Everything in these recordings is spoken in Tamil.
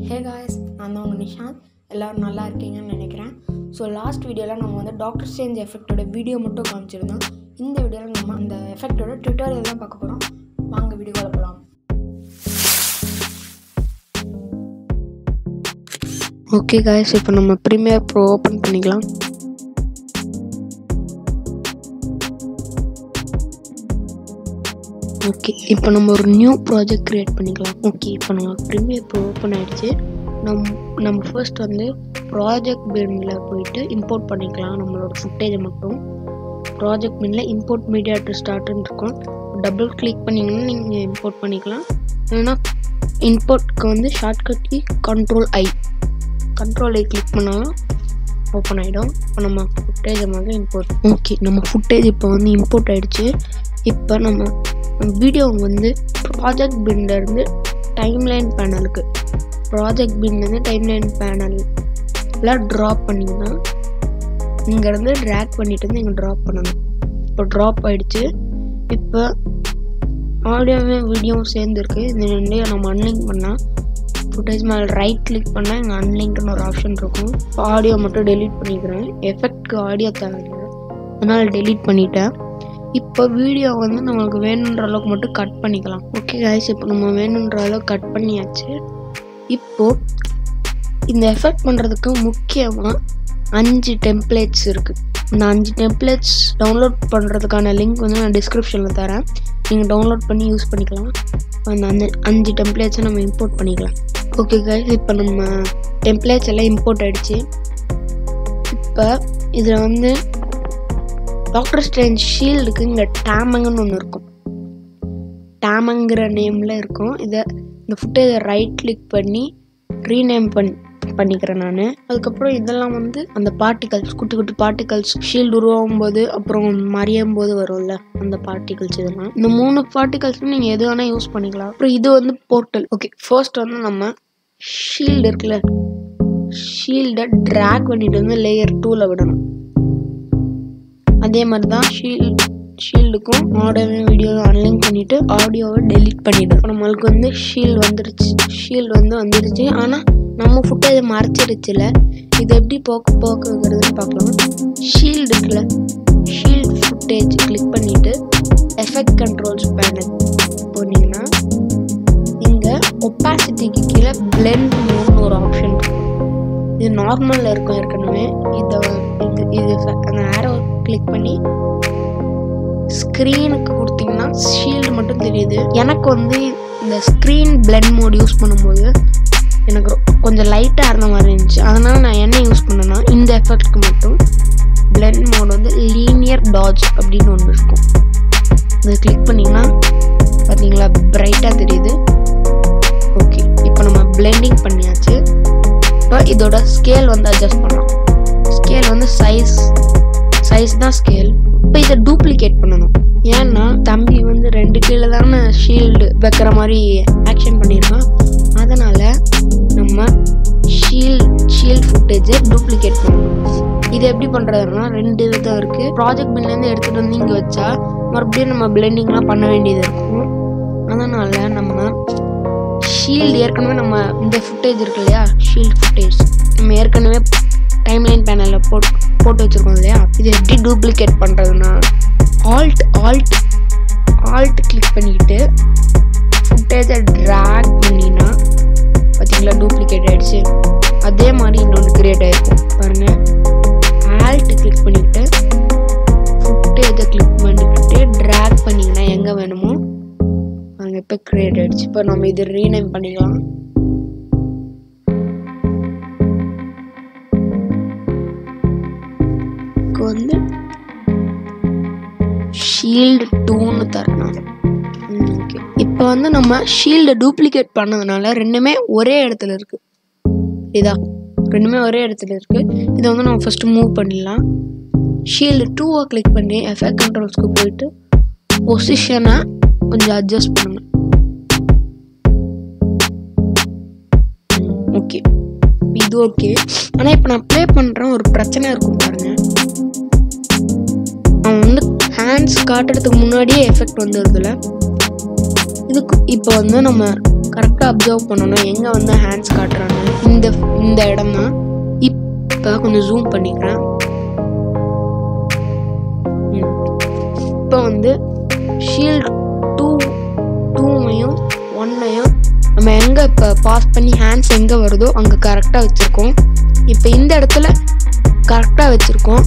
ஹே காய்ஸ் நான் தான் உங்கள் நிஷாந்த் எல்லோரும் நல்லா இருக்கீங்கன்னு நினைக்கிறேன் ஸோ லாஸ்ட் வீடியோவில் நம்ம வந்து டாக்டர் ஸ்ட்ரேஞ்ச் எஃபெக்ட்டோட வீடியோ மட்டும் காமிச்சிருந்தோம் இந்த வீடியோவில் நம்ம அந்த எஃபெக்ட்டோட ட்விட்டோரியல் தான் பார்க்க போகிறோம் வாங்க வீடியோவில் போகலாம் ஓகே காய்ஸ் இப்போ நம்ம ப்ரீமியர் ப்ரோ ஓப்பன் பண்ணிக்கலாம் ஓகே இப்போ நம்ம ஒரு நியூ ப்ராஜெக்ட் க்ரியேட் பண்ணிக்கலாம் ஓகே இப்போ நம்ம ப்ரீமியர் ப்ரோ ஓப்பன் ஆகிடுச்சு நம் நம்ம ஃபர்ஸ்ட் வந்து ப்ராஜெக்ட் பின்னில் போயிட்டு இம்போர்ட் பண்ணிக்கலாம் நம்மளோட ஃபுட்டேஜை மட்டும் ப்ராஜெக்ட் பின்னில் இம்போர்ட் மீடியா டு ஸ்டார்ட்னு இருக்கும் டபுள் கிளிக் பண்ணிங்கன்னா நீங்கள் இம்போர்ட் பண்ணிக்கலாம் இல்லைன்னா இம்போர்ட்க்கு வந்து shortcut key control I control I click பண்ணாலும் ஓப்பன் ஆகிடும் இப்போ நம்ம ஃபுட்டேஜை முதல்ல இம்போர்ட் ஓகே நம்ம ஃபுட்டேஜ் இப்போ வந்து இம்போர்ட் ஆகிடுச்சு இப்போ நம்ம வீடியோ வந்து ப்ராஜெக்ட் பின்லேருந்து டைம்லைன் பேனலுக்கு ப்ராஜெக்ட் பின்லேருந்து டைம்லைன் பேனலில் ட்ராப் பண்ணிங்கன்னா இங்கேருந்து ட்ராக் பண்ணிட்டு வந்து இங்கே ட்ராப் பண்ணணும் இப்போ ட்ராப் ஆகிடுச்சு இப்போ ஆடியோவும் வீடியோவும் சேர்ந்துருக்கு இந்த ரெண்டையும் நம்ம அன்லிங்க் பண்ணால் ஃபுட்டேஜ் மேலே ரைட் கிளிக் பண்ணால் இங்கே அன்லிங்க்னு ஒரு ஆப்ஷன் இருக்கும் இப்போ ஆடியோ மட்டும் டெலீட் பண்ணிக்கிறேன் எஃபெக்ட்க்கு ஆடியோ தேவையில்லை அதனால் டெலீட் பண்ணிட்டேன் இப்போ வீடியோ வந்து நம்மளுக்கு வேணுன்ற அளவுக்கு மட்டும் கட் பண்ணிக்கலாம் ஓகே காய்ஸ் இப்போ நம்ம வேணுன்ற அளவுக்கு கட் பண்ணியாச்சு இப்போது இந்த எஃபெக்ட் பண்ணுறதுக்கு முக்கியமாக அஞ்சு டெம்ப்ளேட்ஸ் இருக்குது இந்த அஞ்சு டெம்ப்ளேட்ஸ் டவுன்லோட் பண்ணுறதுக்கான லிங்க் வந்து நான் டிஸ்கிரிப்ஷனில் தரேன் நீங்கள் டவுன்லோட் பண்ணி யூஸ் பண்ணிக்கலாம் அந்த அந்த அஞ்சு டெம்ப்ளேட்ஸை நம்ம இம்போர்ட் பண்ணிக்கலாம் ஓகே கைஸ் இப்போ நம்ம டெம்ப்ளேட்ஸ் எல்லாம் இம்போர்ட் ஆகிடுச்சு இப்போ இதில் வந்து டாக்டர் ஸ்ட்ரேஞ்ச் ஷீல்டுக்கு இங்கே டேமங்கன்னு ஒன்று இருக்கும் டேமங்கிற நேமில் இருக்கும் இதை இந்த ஃபுட்டேஜை ரைட் கிளிக் பண்ணி ரீநேம் பண்ணி பண்ணிக்கிறேன் நான் அதுக்கப்புறம் இதெல்லாம் வந்து அந்த பார்ட்டிகல்ஸ் குட்டி குட்டி பார்ட்டிகல்ஸ் ஷீல்டு உருவாகும் போது அப்புறம் மறையும் போது வரும்ல அந்த பார்ட்டிகல்ஸ் இதெல்லாம் இந்த மூணு பார்ட்டிகல்ஸ் நீங்கள் எது வேணால் யூஸ் பண்ணிக்கலாம் அப்புறம் இது வந்து போர்ட்டல் ஓகே ஃபர்ஸ்ட் வந்து நம்ம ஷீல்டு இருக்குல்ல ஷீல்டை ட்ராக் பண்ணிட்டு வந்து லேயர் டூவில் விடணும் அதே மாதிரி தான் ஷீல்ட் ஷீல்டுக்கும் ஆடியோ வீடியோ அன்லிங்க் பண்ணிவிட்டு ஆடியோவை டெலீட் பண்ணிவிடும் நம்மளுக்கு வந்து ஷீல்டு வந்துருச்சு ஷீல்டு வந்து வந்துருச்சு ஆனால் நம்ம ஃபுட்டேஜை மறைச்சிருச்சுல இது எப்படி போக்க போக்குங்கிறதுன்னு பார்க்கலாம் ஷீல்டு இருக்குல்ல ஷீல்டு ஃபுட்டேஜ் கிளிக் பண்ணிவிட்டு எஃபெக்ட் கண்ட்ரோல்ஸ் பேனல் போனீங்கன்னா இங்கே ஒப்பாசிட்டிக்கு கீழே பிளெண்ட் மோட்னு ஒரு ஆப்ஷன் இருக்கும் இது நார்மலில் இருக்கும் ஏற்கனவே இதை இது இது அந்த ஆரோ கிளிக் பண்ணி ஸ்க்ரீனுக்கு கொடுத்தீங்கன்னா ஷீல்டு மட்டும் தெரியுது எனக்கு வந்து இந்த ஸ்க்ரீன் பிளெண்ட் மோட் யூஸ் பண்ணும்போது எனக்கு கொஞ்சம் லைட்டாக இருந்த மாதிரி இருந்துச்சு அதனால் நான் என்ன யூஸ் பண்ணேன்னா இந்த எஃபெக்ட்க்கு மட்டும் பிளெண்ட் மோட் வந்து லீனியர் டாஜ் அப்படின்னு ஒன்று இருக்கும் இதை கிளிக் பண்ணிங்கன்னா பார்த்தீங்களா பிரைட்டாக தெரியுது ஓகே இப்போ நம்ம பிளெண்டிங் பண்ணியாச்சு இப்போ இதோட ஸ்கேல் வந்து அட்ஜஸ்ட் பண்ணலாம் ஸ்கேல் வந்து சைஸ் சைஸ் தான் ஸ்கேல் இப்போ இதை டூப்ளிகேட் பண்ணணும் ஏன்னா தம்பி வந்து ரெண்டு கீழே தானே ஷீல்டு வைக்கிற மாதிரி ஆக்ஷன் பண்ணியிருக்கான் அதனால் நம்ம ஷீல்ட் ஷீல்ட் ஃபுட்டேஜை டூப்ளிகேட் பண்ணணும் இது எப்படி பண்ணுறதுனா ரெண்டு விதம் இருக்குது ப்ராஜெக்ட் பின்லேருந்து எடுத்துகிட்டு வந்து இங்கே வச்சா மறுபடியும் நம்ம பிளெண்டிங்லாம் பண்ண வேண்டியது இருக்கும் அதனால் நம்ம ஷீல்டு ஏற்கனவே நம்ம இந்த ஃபுட்டேஜ் இருக்கு இல்லையா ஷீல்ட் ஃபுட்டேஜ் நம்ம ஏற்கனவே டைம்லைன் பேனலில் போட் போட்டு வச்சுருக்கோம் இல்லையா இது எப்படி டூப்ளிகேட் பண்ணுறதுனா ஆல்ட் ஆல்ட் ஆல்ட் கிளிக் பண்ணிக்கிட்டு ஃபுட்டேஜை ட்ராக் பண்ணினா பார்த்தீங்களா டூப்ளிகேட் ஆகிடுச்சு அதே மாதிரி இன்னொன்று க்ரியேட் ஆகிருக்கும் பாருங்கள் ஆல்ட் கிளிக் பண்ணிக்கிட்டு ஃபுட்டேஜை கிளிக் பண்ணிக்கிட்டு ட்ராக் பண்ணிங்கன்னா எங்கே வேணுமோ அங்கே இப்போ க்ரியேட் ஆகிடுச்சு இப்போ நம்ம இது ரீநேம் பண்ணிக்கலாம் வந்து ஷீல்டு டூன்னு தரணும் ஓகே இப்போ வந்து நம்ம ஷீல்டை டூப்ளிகேட் பண்ணதுனால ரெண்டுமே ஒரே இடத்துல இருக்கு இதா ரெண்டுமே ஒரே இடத்துல இருக்கு இதை வந்து நம்ம ஃபர்ஸ்ட் மூவ் பண்ணிடலாம் ஷீல்டு டூவை கிளிக் பண்ணி எஃபெக்ட் கண்ட்ரோல்ஸ்க்கு போயிட்டு பொசிஷனை கொஞ்சம் அட்ஜஸ்ட் பண்ணணும் ஓகே இது ஓகே ஆனால் இப்போ நான் ப்ளே பண்ணுறேன் ஒரு பிரச்சனை இருக்கும் பாருங்க அவன் வந்து ஹேண்ட்ஸ் காட்டுறதுக்கு முன்னாடியே எஃபெக்ட் வந்துடுதுல இதுக்கு இப்போ வந்து நம்ம கரெக்டாக அப்சர்வ் பண்ணணும் எங்கே வந்து ஹேண்ட்ஸ் காட்டுறாங்க இந்த இந்த இடம் தான் இப்போ கொஞ்சம் ஜூம் பண்ணிக்கிறேன் இப்போ வந்து ஷீல்ட் டூ டூமையும் ஒன்னையும் நம்ம எங்கே இப்போ பாஸ் பண்ணி ஹேண்ட்ஸ் எங்கே வருதோ அங்கே கரெக்டாக வச்சுருக்கோம் இப்போ இந்த இடத்துல கரெக்டாக வச்சுருக்கோம்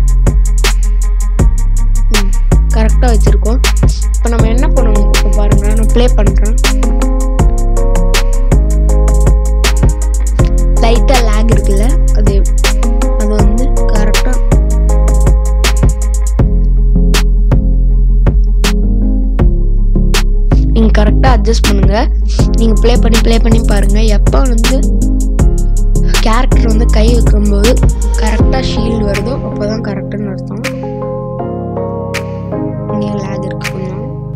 கரெக்டாக வச்சுருக்கோம் இப்போ நம்ம என்ன பண்ணணும் இப்போ பாருங்கள் நான் ப்ளே பண்ணுறேன் லைட்டாக லேக் இருக்குல்ல அது அது வந்து கரெக்டாக நீங்கள் கரெக்டாக அட்ஜஸ்ட் பண்ணுங்கள் நீங்கள் ப்ளே பண்ணி ப்ளே பண்ணி பாருங்கள் எப்போ வந்து கேரக்டர் வந்து கை வைக்கும்போது கரெக்டாக ஷீல்டு வருதோ அப்போ தான் கரெக்டுன்னு அர்த்தம் இங்கே லேக் இருக்கு கொஞ்சம்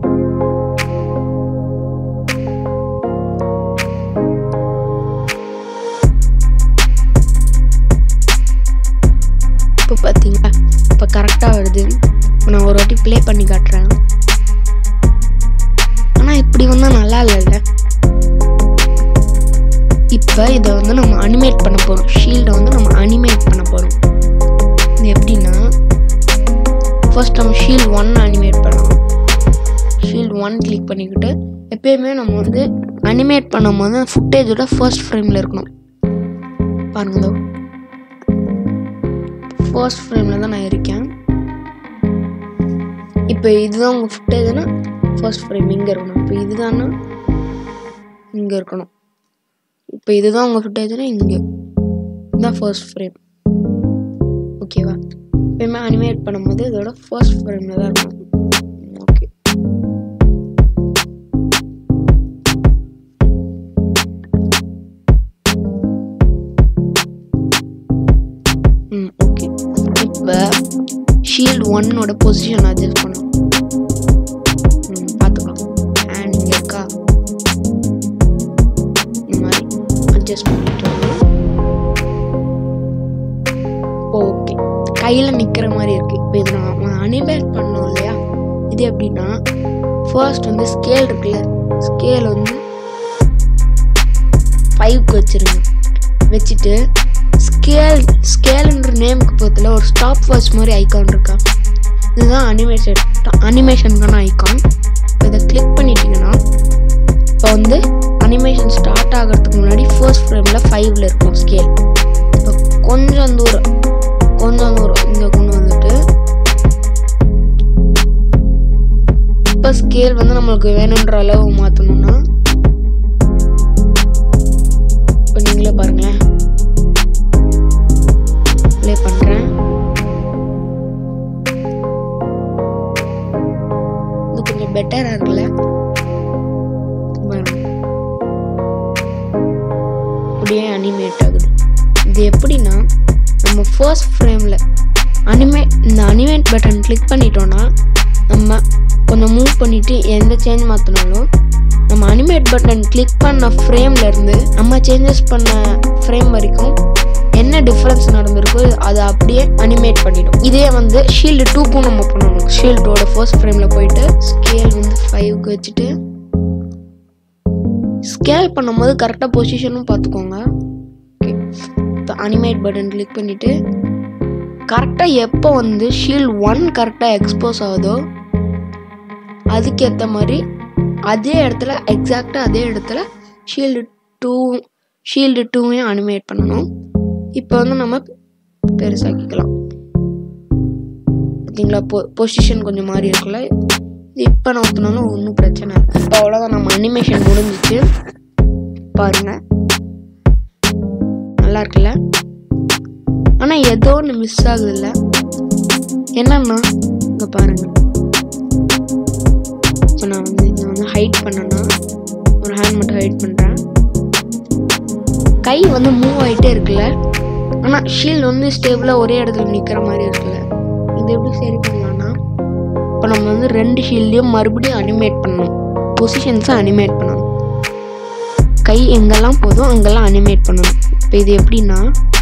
இப்போ பார்த்தீங்களா இப்போ கரெக்டாக வருது இப்போ நான் ஒரு வாட்டி ப்ளே பண்ணி காட்டுறேன் ஆனால் இப்படி வந்தால் நல்லா இல்லைல்ல இப்போ இதை வந்து நம்ம அனிமேட் பண்ண போகிறோம் ஷீல்டை வந்து நம்ம அனிமேட் பண்ண போகிறோம் இது எப்படின்னா ஃபர்ஸ்ட் நம்ம ஷீல்ட் ஒன் அனிமேட் பண்ணலாம் ஷீல்ட் ஒன் கிளிக் பண்ணிக்கிட்டு எப்பயுமே நம்ம வந்து அனிமேட் பண்ணும்போது ஃபுட்டேஜோட ஃபர்ஸ்ட் ஃப்ரேமில் இருக்கணும் பாருங்க இதோ ஃபர்ஸ்ட் ஃப்ரேமில் தான் நான் இருக்கேன் இப்போ இதுதான் உங்கள் ஃபுட்டேஜ்னா ஃபர்ஸ்ட் ஃப்ரேம் இங்கே இருக்கணும் இப்போ இதுதான்னா இங்கே இருக்கணும் இப்போ இதுதான் உங்கள் ஃபுட்டேஜ்னா இங்கே இதுதான் ஃபர்ஸ்ட் ஃப்ரேம் ஓகேவா எப்பயுமே அனிமேட் பண்ணும்போது இதோட ஃபர்ஸ்ட் ஃப்ரேமில் தான் இருக்கணும் ஓகே ம் ஓகே இப்போ ஷீல்டு ஒன்னோட பொசிஷன் அட்ஜஸ்ட் பண்ணலாம் ம் பார்த்துக்கலாம் ஹேண்ட் இங்கே இருக்கா இந்த மாதிரி அட்ஜஸ்ட் பண்ணிட்டு ஓகே கையில் நிற்கிற மாதிரி இருக்கு இப்போ இது நான் அனிமேட் பண்ணோம் இல்லையா இது எப்படின்னா ஃபர்ஸ்ட் வந்து ஸ்கேல் இருக்குல்ல ஸ்கேல் வந்து ஃபைவ்க்கு வச்சிருங்க வச்சுட்டு ஸ்கேல் ஸ்கேலுன்ற நேமுக்கு பக்கத்தில் ஒரு ஸ்டாப் வாட்ச் மாதிரி ஐகான் இருக்கா இதுதான் அனிமேஷன் அனிமேஷனுக்கான ஐகான் இப்போ இதை கிளிக் பண்ணிட்டீங்கன்னா இப்போ வந்து அனிமேஷன் ஸ்டார்ட் ஆகிறதுக்கு முன்னாடி ஃபர்ஸ்ட் ஃப்ரேமில் ஃபைவ்ல இருக்கும் ஸ்கேல் இப்போ கொஞ்சம் தூரம் கொஞ்சம் தூரம் இங்கே கொண்டு வந்துட்டு இப்போ ஸ்கேல் வந்து நம்மளுக்கு வேணுன்ற அளவு மாற்றணும்னா இப்போ நீங்களே பாருங்களேன் ப்ளே பண்ணுறேன் இது கொஞ்சம் பெட்டராக இருக்குல்ல பாருங்க அப்படியே அனிமேட் ஆகுது இது எப்படின்னா நம்ம ஃபர்ஸ்ட் ஃப்ரேமில் அனிமே இந்த அனிமேட் பட்டன் கிளிக் பண்ணிட்டோன்னா நம்ம கொஞ்சம் மூவ் பண்ணிவிட்டு எந்த சேஞ்ச் மாற்றினாலும் நம்ம அனிமேட் பட்டன் கிளிக் பண்ண ஃப்ரேம்ல இருந்து நம்ம சேஞ்சஸ் பண்ண ஃப்ரேம் வரைக்கும் என்ன டிஃப்ரென்ஸ் நடந்திருக்கோ அதை அப்படியே அனிமேட் பண்ணிடும் இதே வந்து ஷீல்டு டூக்கும் நம்ம பண்ணணும் ஷீல்டோட ஃபர்ஸ்ட் ஃப்ரேமில் போயிட்டு ஸ்கேல் வந்து ஃபைவ்க்கு வச்சுட்டு ஸ்கேல் பண்ணும்போது கரெக்டாக பொசிஷனும் பார்த்துக்கோங்க ஓகே இப்போ அனிமேட் பட்டன் கிளிக் பண்ணிவிட்டு கரெக்டாக எப்போ வந்து ஷீல்ட் ஒன் கரெக்டாக எக்ஸ்போஸ் ஆகுதோ அதுக்கேற்ற மாதிரி அதே இடத்துல எக்ஸாக்டாக அதே இடத்துல ஷீல்டு டூ ஷீல்டு டூவையும் அனிமேட் பண்ணணும் இப்போ வந்து நம்ம பெருசாக்கிக்கலாம் பார்த்தீங்களா பொ பொசிஷன் கொஞ்சம் மாறி இருக்குல்ல இது இப்போ நான் ஊற்றினாலும் ஒன்றும் பிரச்சனை இல்லை இப்போ அவ்வளோதான் நம்ம அனிமேஷன் முடிஞ்சிச்சு பாருங்க நல்லா இருக்குல்ல ஆனால் ஏதோ ஒன்று மிஸ் ஆகுது இல்லை என்னன்னா இங்கே பாருங்க இப்போ நான் வந்து இதை வந்து ஹைட் பண்ணேன்னா ஒரு ஹேண்ட் மட்டும் ஹைட் பண்ணுறேன் கை வந்து மூவ் ஆகிட்டே இருக்குல்ல ஆனால் ஷீல்டு வந்து ஸ்டேபிளாக ஒரே இடத்துல நிற்கிற மாதிரி இருக்குல்ல இது எப்படி சரி பண்ணலாம்னா இப்போ நம்ம வந்து ரெண்டு ஷீல்டையும் மறுபடியும் அனிமேட் பண்ணணும் பொசிஷன்ஸை அனிமேட் பண்ணணும் கை எங்கெல்லாம் போதும் அங்கெல்லாம் அனிமேட் பண்ணணும் இப்போ இது எப்படின்னா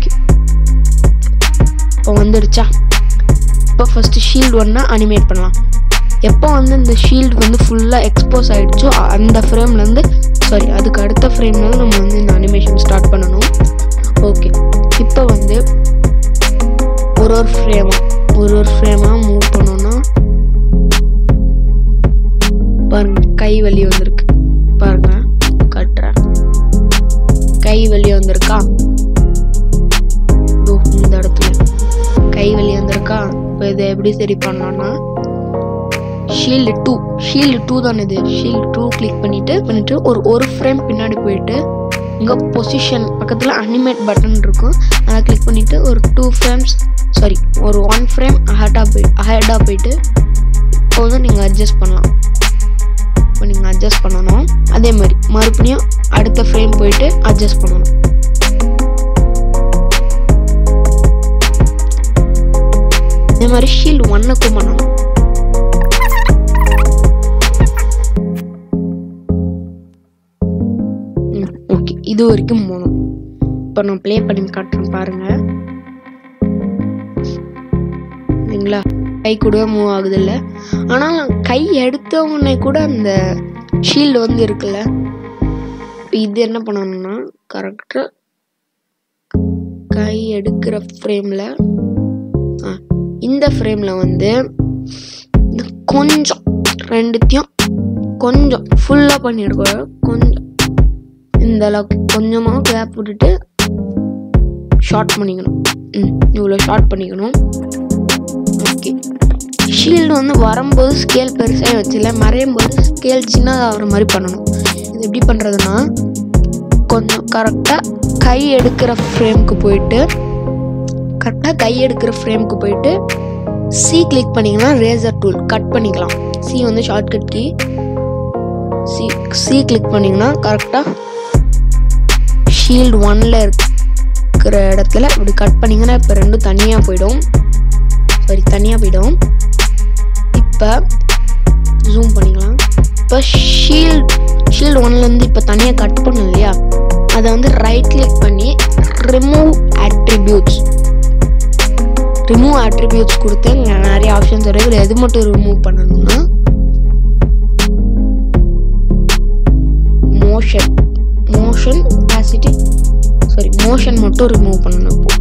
இப்போ வந்துடுச்சா இப்போ ஃபஸ்ட்டு ஷீல்டு ஒன்றா அனிமேட் பண்ணலாம் எப்போ வந்து இந்த ஷீல்டு வந்து ஃபுல்லாக எக்ஸ்போஸ் ஆகிடுச்சோ அந்த ஃப்ரேம்லேருந்து சாரி அதுக்கு அடுத்த ஃப்ரேம்னால நம்ம வந்து இந்த அனிமேஷன் ஸ்டார்ட் பண்ணணும் ஓகே இப்போ வந்து ஒரு ஒரு ஃப்ரேமாக ஒரு ஒரு ஃப்ரேமாக மூவ் பண்ணோம்னா பாருங்க கை வெளியே வந்திருக்கு பாருங்க கட்டுறேன் கை வெளியே வந்திருக்கா இதோ இந்த இடத்துல கை வெளியே வந்திருக்கா இப்போ இதை எப்படி சரி பண்ணலாம்னா ஷீல்டு டூ ஷீல்டு டூ தானே இது ஷீல்டு டூ கிளிக் பண்ணிட்டு பண்ணிட்டு ஒரு ஒரு ஃப்ரேம் பின்னாடி போயிட்டு இங்கே பொசிஷன் பக்கத்தில் அனிமேட் பட்டன் இருக்கும் அதை கிளிக் பண்ணிட்டு ஒரு டூ ஃப்ரேம்ஸ் சாரி ஒரு ஒன் ஃப்ரேம் அஹெட்டாக போய் அஹெட்டாக போயிட்டு இப்போ வந்து நீங்கள் அட்ஜஸ்ட் பண்ணலாம் இப்போ நீங்கள் அட்ஜஸ்ட் பண்ணணும் அதே மாதிரி மறுபடியும் அடுத்த ஃப்ரேம் போயிட்டு அட்ஜஸ்ட் பண்ணணும் இதே மாதிரி ஷீல்டு ஒன்னுக்கும் பண்ணணும் ஓகே இது வரைக்கும் போகணும் இப்போ நான் ப்ளே பண்ணி காட்டுறேன் பாருங்க சரிங்களா கை கூட மூவ் ஆகுது இல்லை ஆனால் கை எடுத்த உடனே கூட அந்த ஷீல்டு வந்து இருக்குல்ல இப்போ இது என்ன பண்ணணும்னா கரெக்டாக கை எடுக்கிற ஃப்ரேமில் இந்த ஃப்ரேமில் வந்து இந்த கொஞ்சம் ரெண்டுத்தையும் கொஞ்சம் ஃபுல்லாக பண்ணியிருக்கோம் கொஞ்சம் இந்த அளவுக்கு கொஞ்சமாக கேப் விட்டுட்டு ஷார்ட் பண்ணிக்கணும் ம் இவ்வளோ ஷார்ட் பண்ணிக்கணும் ஓகே ஷீல்டு வந்து வரும்போது ஸ்கேல் பெருசாக வச்சில மறையும் போது ஸ்கேல் சின்னதாக ஆகிற மாதிரி பண்ணணும் இது எப்படி பண்ணுறதுன்னா கொஞ்சம் கரெக்டாக கை எடுக்கிற ஃப்ரேமுக்கு போயிட்டு கரெக்டாக கை எடுக்கிற ஃப்ரேமுக்கு போயிட்டு சி கிளிக் பண்ணிங்கன்னா ரேசர் டூல் கட் பண்ணிக்கலாம் சி வந்து shortcut key C C click பண்ணிங்கன்னா கரெக்டாக ஷீல்டு ஒன்ல இருக்கிற இடத்துல இப்படி கட் பண்ணிங்கன்னா இப்போ ரெண்டும் தனியாக போயிடும் சாரி தனியாக போயிடும் இப்போ ஜூம் பண்ணிக்கலாம் இப்போ ஷீல்ட் ஷீல்டு ஒன்லேருந்து இப்போ தனியாக கட் பண்ணோம் இல்லையா அதை வந்து ரைட் கிளிக் பண்ணி ரிமூவ் attributes ரிமூவ் attributes கொடுத்து இங்க நிறைய ஆப்ஷன்ஸ் இருக்கு இதுல எது மட்டும் ரிமூவ் பண்ணணும்னா motion motion opacity sorry motion மட்டும் ரிமூவ் பண்ணணும் இப்போ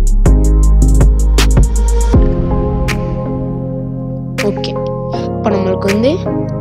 ஓகே இப்போ நம்மளுக்கு வந்து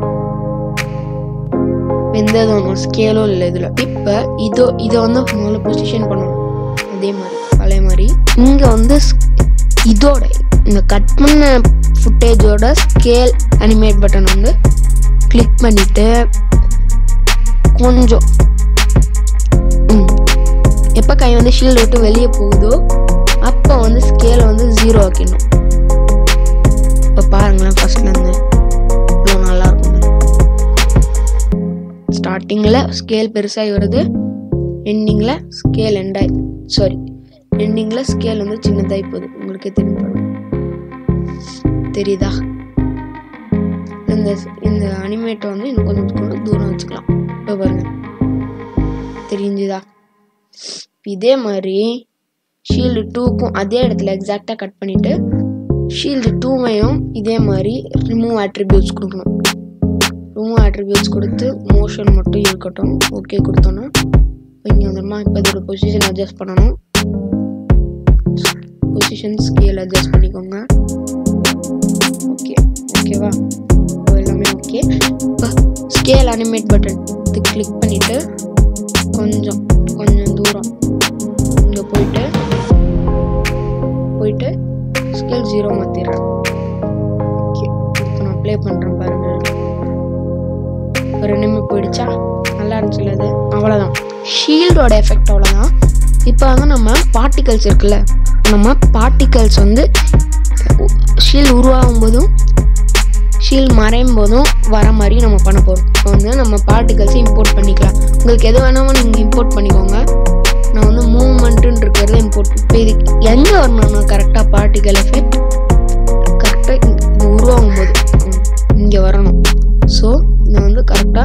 எந்த விதமான ஸ்கேலும் இல்லை இதில் இப்போ இதோ இதை வந்து முதல்ல பொசிஷன் பண்ணணும் அதே மாதிரி பழைய மாதிரி இங்கே வந்து ஸ்- இதோட இந்த கட் பண்ண ஃபுட்டேஜோட ஸ்கேல் அனிமேட் பட்டன் வந்து கிளிக் பண்ணிட்டு கொஞ்சம் ம் எப்போ கை வந்து ஷீல்டு விட்டு வெளியே போகுதோ அப்போ வந்து ஸ்கேலை வந்து ஜீரோ ஆக்கிடணும் இப்போ பாருங்களேன் ஃபர்ஸ்ட்லேருந்து இவ்வளோ நல்லா இருக்குங்க ஸ்டார்டிங்கில் ஸ்கேல் பெருசாகி வருது எண்டிங்கில் ஸ்கேல் எண்டாய் சாரி எண்டிங்கில் ஸ்கேல் வந்து சின்னதாகி போகுது உங்களுக்கே தெரியும் பாருங்க. தெரியுதா இந்த இந்த அனிமேட்டை வந்து இன்னும் கொஞ்சம் கொஞ்சம் தூரம் வச்சுக்கலாம் இப்போ பாருங்க தெரிஞ்சுதா இதே மாதிரி ஷீல்டு டூக்கும் அதே இடத்துல எக்ஸாக்டாக கட் பண்ணிட்டு ஷீல்டு டூவையும் இதே மாதிரி ரிமூவ் attributes கொடுக்கணும் ரிமூவ் attributes கொடுத்து மோஷன் மட்டும் இருக்கட்டும் ஓகே கொடுத்தோன்னா இங்கே வந்துடுமா இப்போ இதோட பொசிஷன் அட்ஜஸ்ட் பண்ணணும் பொசிஷன் ஸ்கேல் அட்ஜஸ்ட் பண்ணிக்கோங்க ஓகே ஓகேவா இப்போ எல்லாமே ஓகே இப்போ ஸ்கேல் அனிமேட் பட்டன் இது கிளிக் பண்ணிவிட்டு கொஞ்சம் கொஞ்சம் தூரம் இங்கே போயிட்டு போயிட்டு ஸ்கேல் ஜீரோ மாற்றிடுறேன் ஓகே இப்போ நான் ப்ளே பண்ணுறேன் பாருங்க இப்போ ரெண்டுமே போயிடுச்சா நல்லா இருந்துச்சுல்ல அது அவ்வளோதான் ஷீல்டோட எஃபெக்ட் அவ்வளோதான் இப்போ வந்து நம்ம பார்ட்டிகல்ஸ் இருக்குல்ல நம்ம பார்ட்டிகல்ஸ் வந்து ஷீல்டு உருவாகும் போதும் ஷீல்டு மறையும் போதும் வர மாதிரி நம்ம பண்ண போகிறோம் இப்போ வந்து நம்ம பார்ட்டிகல்ஸை இம்போர்ட் பண்ணிக்கலாம் உங்களுக்கு எது வேணாமோ நீங்கள் இம்போர்ட் பண்ணிக்கோங்க நான் வந்து மூவ்மெண்ட்டுன்னு இருக்கிறத இம்போர்ட் இப்போ இது எங்கே வரணும்னா கரெக்டாக பார்ட்டிகல் எஃபெக்ட் கரெக்டாக இது உருவாகும் போது இங்கே வரணும் ஸோ இதை வந்து கரெக்டாக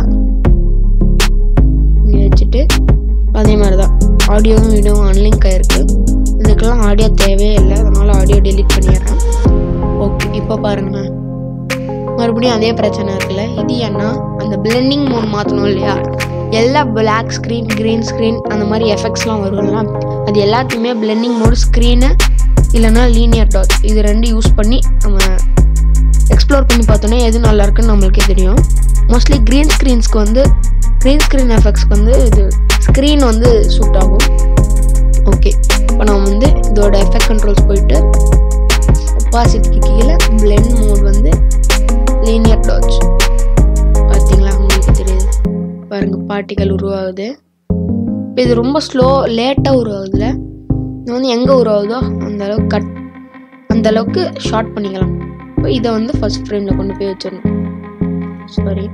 இங்கே வச்சுட்டு அதே மாதிரி தான் ஆடியோவும் வீடியோவும் அன்லிங்க் ஆயிருக்கு இதுக்கெல்லாம் ஆடியோ தேவையே இல்லை அதனால ஆடியோ டெலீட் பண்ணிடுறேன் ஓகே இப்போ பாருங்க மறுபடியும் அதே பிரச்சனை இருக்குல்ல இது ஏன்னா அந்த பிளெண்டிங் மோட் மாற்றணும் இல்லையா எல்லா பிளாக் ஸ்க்ரீன் க்ரீன் ஸ்க்ரீன் அந்த மாதிரி எஃபெக்ட்ஸ்லாம் வரும்ல அது எல்லாத்தையுமே பிளெண்டிங் மோடு ஸ்க்ரீனு இல்லைன்னா லீனியர் டாட் இது ரெண்டு யூஸ் பண்ணி நம்ம எக்ஸ்ப்ளோர் பண்ணி பார்த்தோன்னே எது நல்லா இருக்குன்னு நம்மளுக்கே தெரியும் மோஸ்ட்லி க்ரீன் ஸ்க்ரீன்ஸ்க்கு வந்து க்ரீன் ஸ்க்ரீன் எஃபெக்ட்ஸ்க்கு வந்து இது ஸ்க்ரீன் வந்து சூட் ஆகும் ஓகே இப்போ நம்ம வந்து இதோட எஃபெக்ட் கண்ட்ரோல்ஸ் போயிட்டு ஒப்பாசிட்டிக்கு கீழே பிளெண்ட் மோட் வந்து லீனியர் டாட்ஸ் பார்த்தீங்களா உங்களுக்கு தெரியுது பாருங்க பார்ட்டிகள் உருவாகுது இப்போ இது ரொம்ப ஸ்லோ லேட்டாக உருவாகுதுல இது வந்து எங்கே உருவாகுதோ அந்த அளவுக்கு கட் அந்த அளவுக்கு ஷார்ட் பண்ணிக்கலாம் இப்போ இதை வந்து ஃபர்ஸ்ட் ஃப்ரேமில் கொண்டு போய் வச்சிடணும் சாரி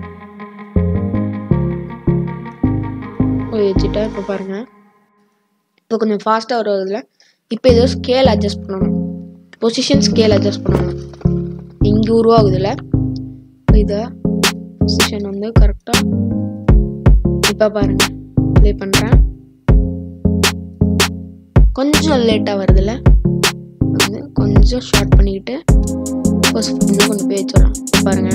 போய் வச்சுட்டா இப்போ பாருங்க இப்போ கொஞ்சம் ஃபாஸ்ட்டாக உருவாகுதுல இப்போ ஏதோ ஸ்கேல் அட்ஜஸ்ட் பண்ணணும் பொசிஷன் ஸ்கேல் அட்ஜஸ்ட் பண்ணணும் இங்கே உருவாகுதுல இப்போ இதை பொசிஷன் வந்து கரெக்டாக இப்போ பாருங்க ப்ளே பண்ணுறேன் கொஞ்சம் லேட்டாக வருதுல்ல வந்து கொஞ்சம் ஷார்ட் பண்ணிக்கிட்டு ஃபர்ஸ்ட் ஃப்ரேமில் கொண்டு போய் வச்சிடலாம் இப்போ பாருங்க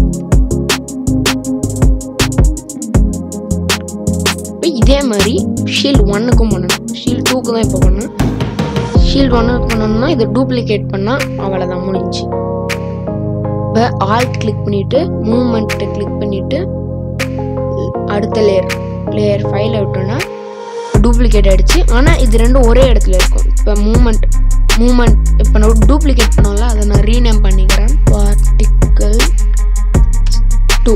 இப்போ இதே மாதிரி ஷீல்ட் ஒன்னுக்கும் பண்ணணும் ஷீல்ட் டூக்கு தான் இப்போ பண்ணணும் ஷீல்ட் ஒன்னுக்கு பண்ணணும்னா இதை டூப்ளிகேட் பண்ணால் அவ்வளோதான் முடிஞ்சு இப்போ ஆல்ட் கிளிக் பண்ணிவிட்டு மூமெண்ட்டை கிளிக் பண்ணிவிட்டு அடுத்த லேயர் லேயர் ஃபைல விட்டோன்னா டூப்ளிகேட் ஆகிடுச்சு ஆனால் இது ரெண்டும் ஒரே இடத்துல இருக்கும் இப்போ மூமெண்ட் மூமெண்ட் இப்போ நான் டூப்ளிகேட் பண்ணோம்ல அதை நான் ரீநேம் பண்ணிக்கிறேன் பார்ட்டிக்கல் டூ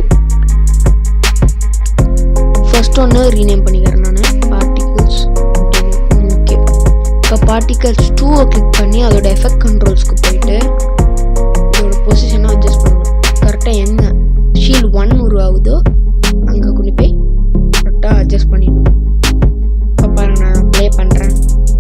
ஃபர்ஸ்ட் ஒன்று ரீநேம் பண்ணிக்கிறேன் நான் பார்ட்டிகல்ஸ் ஓகே இப்போ பார்ட்டிகல்ஸ் டூவை கிளிக் பண்ணி அதோட எஃபெக்ட் கண்ட்ரோல்ஸ்க்கு போயிட்டு இதோட பொசிஷனை அட்ஜஸ்ட் பண்ணணும் கரெக்டாக எங்கே ஷீல்ட் ஒன் உருவாகுதோ அங்கே கொண்டு போய் கரெக்டாக அட்ஜஸ்ட் பண்ணிடணும் இப்போ பாருங்க நான் ப்ளே பண்ணுறேன்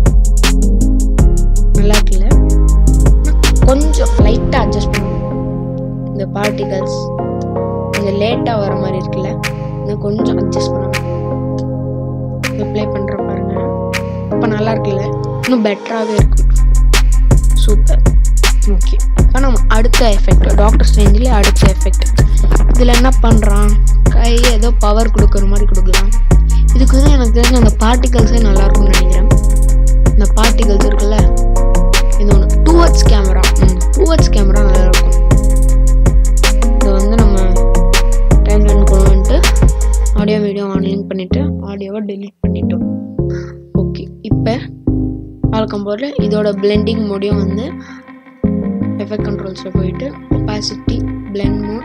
நல்லா இருக்குல்ல கொஞ்சம் லைட்டாக அட்ஜஸ்ட் பண்ணணும் இந்த பார்ட்டிகல்ஸ் கொஞ்சம் லேட்டாக வர மாதிரி இருக்குல்ல இன்னும் கொஞ்சம் அட்ஜஸ்ட் பண்ணணும் இப்போ ப்ளே பண்ணுறேன் பாருங்க இப்போ நல்லா இருக்குல்ல இன்னும் பெட்டராகவே இருக்கும் சூப்பர் ஓகே இப்போ நம்ம அடுத்த எஃபெக்ட் டாக்டர் ஸ்ட்ரேஞ்சில் அடுத்த எஃபெக்ட் இதில் என்ன பண்ணுறான் கை ஏதோ பவர் கொடுக்குற மாதிரி கொடுக்கலாம் இதுக்கு வந்து எனக்கு தெரிஞ்ச அந்த பார்ட்டிகல்ஸே நல்லா இருக்கும்னு நினைக்கிறேன் இந்த பார்ட்டிகல்ஸ் இருக்குல்ல இது ஒன்று two H camera two H camera நல்லா இருக்கும் இதை வந்து நம்ம டைம் லைன் கொண்டு வந்துட்டு ஆடியோ வீடியோ ஆன்லைன் பண்ணிவிட்டு ஆடியோவை டெலீட் பண்ணிட்டோம் ஓகே இப்போ வழக்கம் போல் இதோட பிளெண்டிங் மோடியும் வந்து எஃபெக்ட் கண்ட்ரோல்ஸில் போயிட்டு opacity blend mode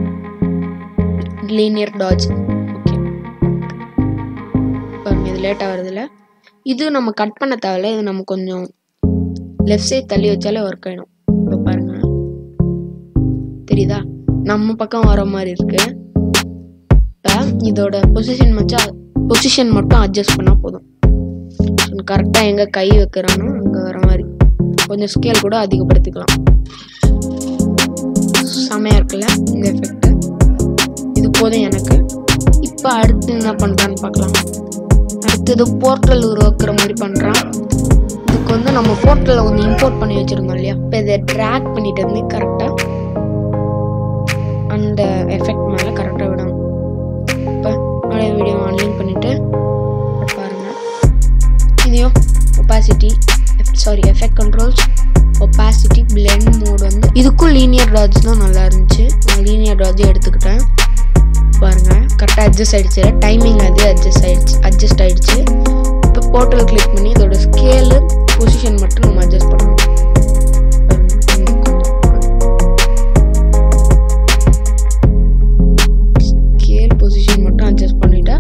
linear dodge okay பாருங்க இது லேட்டாக வருதுல்ல இது நம்ம கட் பண்ண தேவையில்ல இது நம்ம கொஞ்சம் லெஃப்ட் சைட் தள்ளி வச்சாலே ஒர்க் ஆகிடும் இப்போ பாருங்க தெரியுதா நம்ம பக்கம் வர மாதிரி இருக்கு இப்போ இதோட பொசிஷன் மச்சா பொசிஷன் மட்டும் அட்ஜஸ்ட் பண்ணால் போதும் கரெக்டாக எங்கே கை வைக்கிறானோ அங்கே வர மாதிரி கொஞ்சம் ஸ்கேல் கூட அதிகப்படுத்திக்கலாம் செமையாக இருக்குல்ல இந்த எஃபெக்ட் இது போதும் எனக்கு இப்போ அடுத்து என்ன பண்ணுறான்னு பார்க்கலாம் அடுத்தது போர்ட்டல் உருவாக்குற மாதிரி பண்ணுறான் இதுக்கு வந்து நம்ம போர்ட்டலில் கொஞ்சம் இம்போர்ட் பண்ணி வச்சுருந்தோம் இல்லையா இப்போ இதை ட்ராக் பண்ணிட்டு வந்து கரெக்டாக அந்த எஃபெக்ட் மேலே கரெக்டாக விடணும் இப்போ ஆடியோ வீடியோ ஆன்லைன் பண்ணிவிட்டு பாருங்கள் இதையும் opacity sorry effect controls opacity blend mode வந்து இதுக்கும் லீனியர் டாட்ஸ் தான் நல்லா இருந்துச்சு நான் லீனியர் டாட்ஸே எடுத்துக்கிட்டேன் பாருங்க கரெக்டாக அட்ஜஸ்ட் ஆயிடுச்சு டைமிங் அது அட்ஜஸ்ட் ஆயிடுச்சு அட்ஜஸ்ட் ஆயிடுச்சு இப்போ போர்ட்டல் கிளிக் பண்ணி இதோட ஸ்கேலு பொசிஷன் மட்டும் நம்ம அட்ஜஸ்ட் பண்ணணும் பாருங்க, இங்க கொஞ்சம் ஸ்கேல் பொசிஷன் மட்டும் அட்ஜஸ்ட் பண்ணிட்டா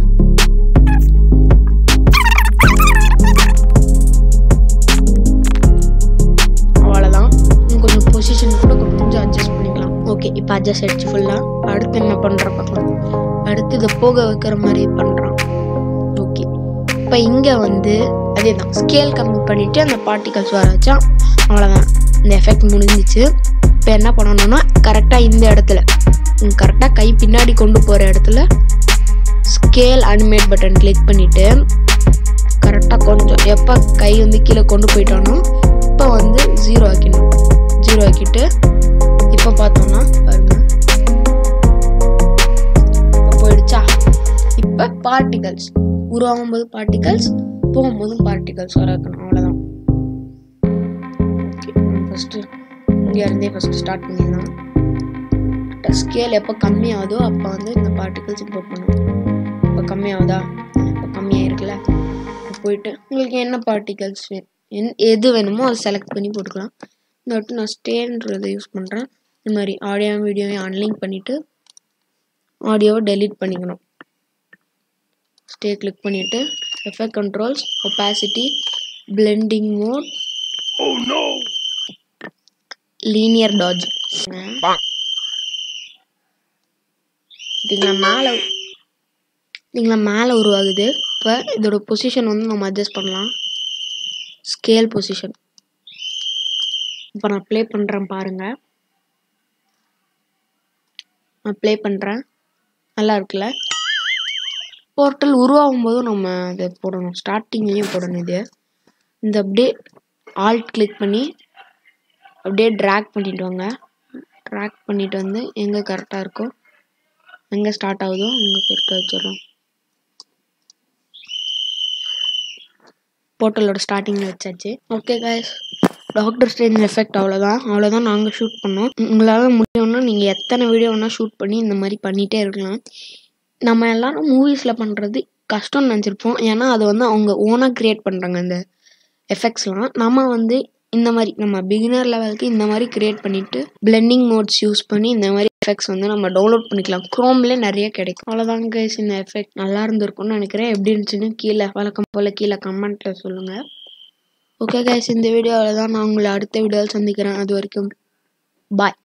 அவ்வளோதான் இன்னும் கொஞ்சம் பொசிஷன் கூட கொஞ்சம் அட்ஜஸ்ட் பண்ணிக்கலாம் ஓகே இப்போ அட்ஜஸ்ட் ஆயிடுச்சு ஃபுல்லாக அடுத்து என்ன பண்ணுற பார்க்கலாம் அடுத்து இதை போக வைக்கிற மாதிரி பண்ணுறான் ஓகே இப்போ இங்கே வந்து அதே தான் ஸ்கேல் கம்மி பண்ணிவிட்டு அந்த பார்ட்டிகல்ஸ் வர வச்சா அவ்வளோதான் இந்த எஃபெக்ட் முடிஞ்சிச்சு இப்போ என்ன பண்ணணும்னா கரெக்டாக இந்த இடத்துல கரெக்டாக கை பின்னாடி கொண்டு போகிற இடத்துல ஸ்கேல் அனிமேட் பட்டன் கிளிக் பண்ணிவிட்டு கரெக்டாக கொஞ்சம் எப்போ கை வந்து கீழே கொண்டு போயிட்டோனோ இப்போ வந்து ஜீரோ ஆக்கிடணும் ஜீரோ ஆக்கிட்டு இப்போ பார்த்தோம்னா பாருங்க இப்போ போயிடுச்சா இப்போ பார்ட்டிகல்ஸ் உருவாகும் போது பார்ட்டிகல்ஸ் போகும்போதும் பார்ட்டிகல்ஸ் வர வைக்கணும் அவ்வளோதான் ஓகே ஃபஸ்ட்டு இங்கே இருந்தே ஃபஸ்ட்டு ஸ்டார்ட் பண்ணிடலாம் ஸ்கேல் எப்போ கம்மியாகுதோ அப்போ வந்து இந்த பார்ட்டிகல்ஸ் இம்போர்ட் பண்ணும் இப்போ கம்மியாகுதா இப்போ கம்மியாக இருக்குல்ல போயிட்டு உங்களுக்கு என்ன பார்ட்டிகல்ஸ் வேணும் என் எது வேணுமோ அதை செலக்ட் பண்ணி போட்டுக்கலாம் இந்த வாட்டி நான் ஸ்டேன்றதை யூஸ் பண்ணுறேன் இந்த மாதிரி ஆடியோ வீடியோவையும் அன்லிங்க் பண்ணிவிட்டு ஆடியோவை டெலீட் பண்ணிக்கணும் ஸ்டே கிளிக் பண்ணிவிட்டு effect controls opacity blending mode linear dodge இதுங்களா மேலே இதுங்களா மேலே உருவாகுது இப்போ இதோட பொசிஷன் வந்து நம்ம அட்ஜஸ்ட் பண்ணலாம் ஸ்கேல் பொசிஷன் இப்போ நான் ப்ளே பண்ணுறேன் பாருங்கள் நான் ப்ளே பண்ணுறேன் நல்லா இருக்குல்ல போர்ட்டல் உருவாகும் போதும் நம்ம அதை போடணும் ஸ்டார்டிங்லேயும் போடணும் இது இந்த அப்படியே ஆல்ட் கிளிக் பண்ணி அப்படியே ட்ராக் பண்ணிட்டு வாங்க ட்ராக் பண்ணிட்டு வந்து எங்கே கரெக்டாக இருக்கோ எங்கே ஸ்டார்ட் ஆகுதோ அங்கே கரெக்டாக வச்சிடறோம் போர்ட்டலோட ஸ்டார்டிங்கில் வச்சாச்சு okay guys doctor strange effect அவ்வளோதான் அவ்வளோதான் நாங்கள் ஷூட் பண்ணோம் உங்களால் முடியும்னா நீங்கள் எத்தனை வீடியோ வேணால் ஷூட் பண்ணி இந்த மாதிரி பண்ணிகிட்டே இருக்கலாம் நம்ம எல்லாரும் மூவிஸில் பண்ணுறது கஷ்டம்னு நினச்சிருப்போம் ஏன்னா அது வந்து அவங்க ஓனாக க்ரியேட் பண்ணுறாங்க இந்த எஃபெக்ட்ஸ்லாம் நம்ம வந்து இந்த மாதிரி நம்ம பிகினர் லெவலுக்கு இந்த மாதிரி க்ரியேட் பண்ணிவிட்டு பிளெண்டிங் மோட்ஸ் யூஸ் பண்ணி இந்த மாதிரி எஃபெக்ட்ஸ் வந்து நம்ம டவுன்லோட் பண்ணிக்கலாம் க்ரோம்லேயே நிறைய கிடைக்கும் அவ்வளோதாங்க கைஸ் இந்த எஃபெக்ட் நல்லா இருந்திருக்கும்னு நினைக்கிறேன் எப்படி இருந்துச்சுன்னு கீழே வழக்கம் போல் கீழே கமெண்ட்டில் சொல்லுங்கள் ஓகே கைஸ் இந்த வீடியோவில் தான் நான் உங்களை அடுத்த வீடியோவில் சந்திக்கிறேன் அது வரைக்கும் பாய்